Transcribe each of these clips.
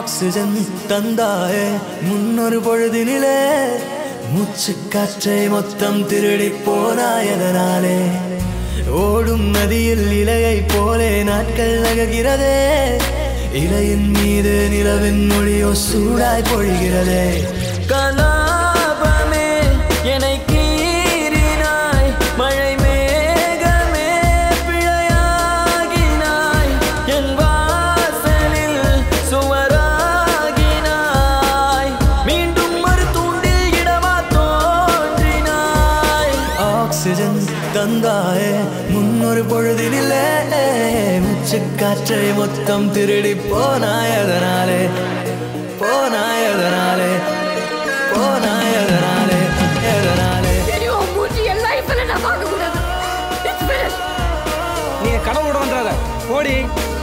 Oxygen தந்தாயே முன்னொரு பொழுதினிலே மூச்சு காற்றை மொத்தம் திருடி போனாயதனாலே ஓடும் நதியில் இலையை போலே நாட்கள் நகர்கிறதே இலையின் மீது நிலவின் மொழியோ சூடாய் பொழிகிறதே கலாபமே என்னை கீறினாய் மழை மேகமே பிழையாகினாய் என் வாசலில் சுவராகினாய் மீண்டும் ஒரு தூண்டில் இடமா தோன்றினாய் ஆக்சிஜன் தந்தாயே முன்னொரு பொழுதினிலே முச்சு காற்றை மொத்தம் திருடி போனாய் அதனாலே போனாய் அதனாலே போனாய் அதனாலே எதனாலே இனி உன் மூஞ்சி என் லைஃப்ல நான் பார்க்க கூடாது இட்ஸ் finished. நீ கடவுளோட வந்துடாத ஓடி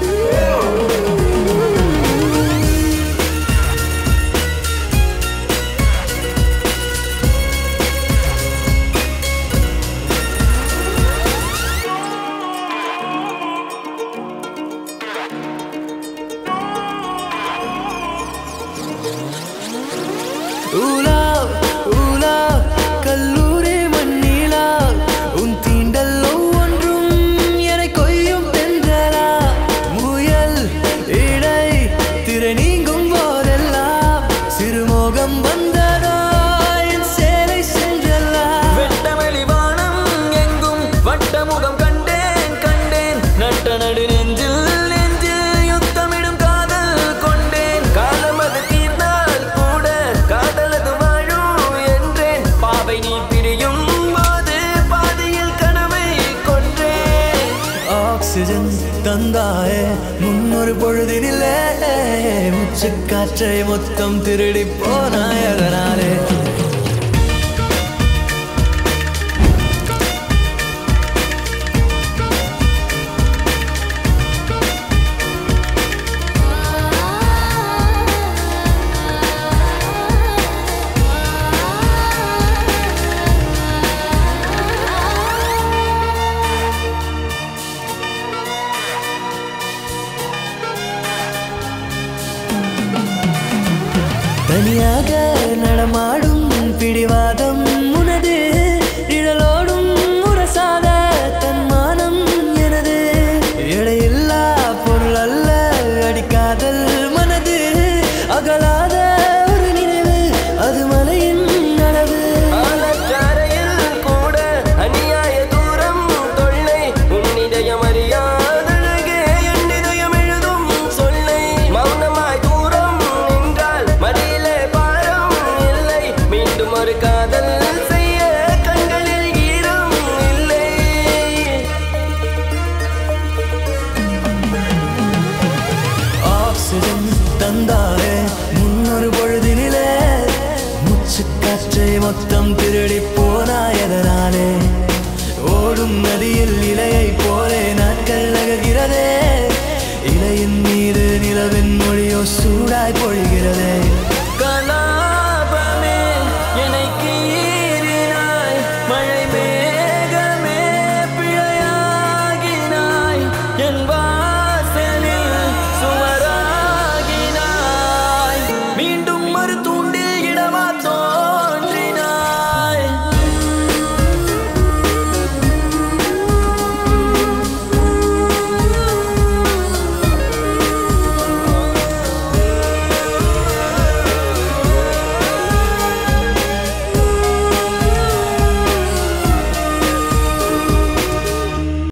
ஊலா ஊலா கல்லூரி மண்ணிலா உன் தீண்டல் ஒவ்வொன்றும் என கொய்யும் தென்றலா முயல் இடை திரை நீங்கும் போதெல்லாம் சிறுமோகம் வந்ததோ என் சேலை சென்றல்லா வெட்டமளி வானம் எங்கும் வட்டமுகம் கண்டேன் கண்டேன் நட்ட நடு நெஞ்சில் நெஞ்சில் யுத்தமிடும் காதல் கொண்டேன் காலம் அது தீர்ந்தால் கூட காதலது வாழும் என்றேன் பாவை நீ பிரியும் போது பாதியில் கனவை கொன்றேன் ஆக்சிஜன் தந்தாயே முன்னொரு பொழுதினிலே முச்சு காற்றை மொத்தம் திருடி போனாய் அதனாலே தனியாக நடமாடும் பிடிவாதம் உனது நிழலோடும் உரசாத தன்மானம் எனது எடையில்லா பொருள் அல்ல அடிக்காதல் மனது அகலாத ஒரு நினைவு அது மலையின் அளவு கூட அநியாய தூரம் தொல்லை உன் இதயம் அறியாதழகே என் இதயம் எழுதும் சொல்லை மௌனமாய் தூரம் நின்றால் மடியிலே பாரம் இல்லை மீண்டும் ஒரு காதல் செய்ய கண்களில் ஈரம் இல்லை ஆக்சிஜன் தந்தாயே முன்னொரு பொழுதினிலே முச்சு காற்றை மொத்தம் திருடி போனாயதனாலே ஓடும் நதியில் இலையை போலே நாட்கள் நகர்கிறதே இலையின் மீது நிலவின் மொழியோ சூடாய் பொழிகிறதே